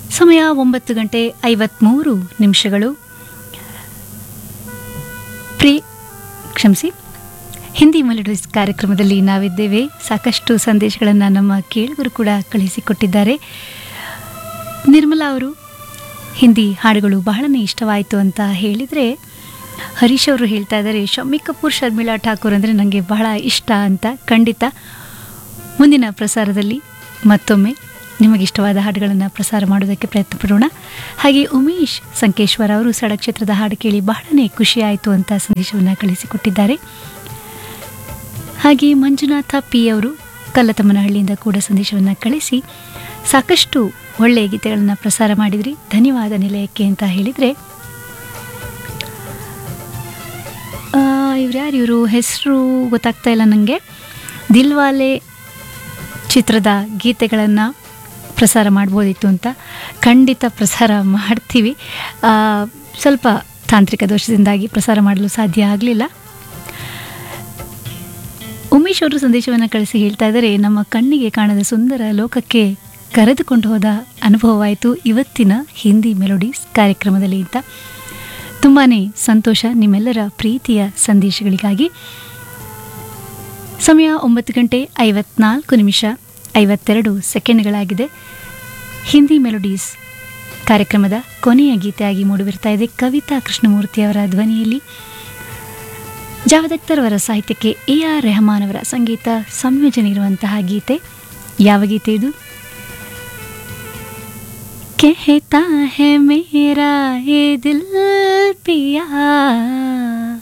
ಸಮಯ ಒಂಬತ್ತು ಗಂಟೆ ಐವತ್ಮೂರು ನಿಮಿಷಗಳು ಪ್ರೀ ಕ್ಷಮಿಸಿ ಹಿಂದಿ ಮೆಲೋಡಿಸ್ ಕಾರ್ಯಕ್ರಮದಲ್ಲಿ ನಾವಿದ್ದೇವೆ ಸಾಕಷ್ಟು ಸಂದೇಶಗಳನ್ನು ನಮ್ಮ ಕೇಳುಗರು ಕೂಡ ಕಳಿಸಿಕೊಟ್ಟಿದ್ದಾರೆ ನಿರ್ಮಲಾ ಅವರು ಹಿಂದಿ ಹಾಡುಗಳು ಬಹಳನೇ ಇಷ್ಟವಾಯಿತು ಅಂತ ಹೇಳಿದರೆ ಹರೀಶ್ ಅವರು ಹೇಳ್ತಾ ಇದ್ದಾರೆ ಶಮ್ಮಿ ಕಪೂರ್ ಶರ್ಮಿಳಾ ಠಾಕೂರ್ ಅಂದರೆ ನನಗೆ ಬಹಳ ಇಷ್ಟ ಅಂತ ಖಂಡಿತ ಮುಂದಿನ ಪ್ರಸಾರದಲ್ಲಿ ಮತ್ತೊಮ್ಮೆ ನಿಮಗಿಷ್ಟವಾದ ಹಾಡುಗಳನ್ನು ಪ್ರಸಾರ ಮಾಡೋದಕ್ಕೆ ಪ್ರಯತ್ನ ಪಡೋಣ ಹಾಗೆ ಉಮೇಶ್ ಸಂಕೇಶ್ವರ ಅವರು ಸಡಕ್ ಕ್ಷೇತ್ರದ ಹಾಡು ಕೇಳಿ ಬಹಳನೇ ಖುಷಿಯಾಯಿತು ಅಂತ ಸಂದೇಶವನ್ನು ಕಳಿಸಿಕೊಟ್ಟಿದ್ದಾರೆ ಹಾಗೆ ಮಂಜುನಾಥ ಪಿ ಅವರು ಕಲ್ಲತಮ್ಮನಹಳ್ಳಿಯಿಂದ ಕೂಡ ಸಂದೇಶವನ್ನು ಕಳಿಸಿ ಸಾಕಷ್ಟು ಒಳ್ಳೆಯ ಗೀತೆಗಳನ್ನು ಪ್ರಸಾರ ಮಾಡಿದ್ರಿ ಧನ್ಯವಾದ ನಿಲಯಕ್ಕೆ ಅಂತ ಹೇಳಿದರೆ ಇವ್ರ್ಯಾರು ಇವರು ಹೆಸರು ಗೊತ್ತಾಗ್ತಾ ಇಲ್ಲ ನನಗೆ ದಿಲ್ವಾಲೆ ಚಿತ್ರದ ಗೀತೆಗಳನ್ನು ಪ್ರಸಾರ ಮಾಡ್ಬೋದಿತ್ತು ಅಂತ ಖಂಡಿತ ಪ್ರಸಾರ ಮಾಡ್ತೀವಿ ಆ, ಸ್ವಲ್ಪ ತಾಂತ್ರಿಕ ದೋಷದಿಂದಾಗಿ ಪ್ರಸಾರ ಮಾಡಲು ಸಾಧ್ಯ ಆಗಲಿಲ್ಲ ಉಮೇಶ್ ಅವರು ಸಂದೇಶವನ್ನು ಕಳಿಸಿ ಹೇಳ್ತಾ ಇದ್ದಾರೆ ನಮ್ಮ ಕಣ್ಣಿಗೆ ಕಾಣದ ಸುಂದರ ಲೋಕಕ್ಕೆ ಕರೆದುಕೊಂಡು ಹೋದ ಅನುಭವವಾಯಿತು ಇವತ್ತಿನ ಹಿಂದಿ ಮೆಲೋಡೀಸ್ ಕಾರ್ಯಕ್ರಮದಲ್ಲಿ ಅಂತ ತುಂಬಾ ಸಂತೋಷ ನಿಮ್ಮೆಲ್ಲರ ಪ್ರೀತಿಯ ಸಂದೇಶಗಳಿಗಾಗಿ ಸಮಯ ಒಂಬತ್ತು ಗಂಟೆ ಐವತ್ನಾಲ್ಕು ನಿಮಿಷ ಐವತ್ತೆರಡು ಸೆಕೆಂಡ್ಗಳಾಗಿದೆ ಹಿಂದಿ ಮೆಲೋಡೀಸ್ ಕಾರ್ಯಕ್ರಮದ ಕೊನೆಯ ಗೀತೆಯಾಗಿ ಮೂಡಿಬರ್ತಾ ಇದೆ ಕವಿತಾ ಕೃಷ್ಣಮೂರ್ತಿ ಅವರ ಧ್ವನಿಯಲ್ಲಿ ಜಾವದ್ ಅಖ್ತರ್ ಅವರ ಸಾಹಿತ್ಯಕ್ಕೆ ಎ ಆರ್ ರೆಹಮಾನ್ ಅವರ ಸಂಗೀತ ಸಂಯೋಜನೆ ಇರುವಂತಹ ಗೀತೆ ಯಾವ ಗೀತೆ ಇದು कहता है मेरा ये दिल पिया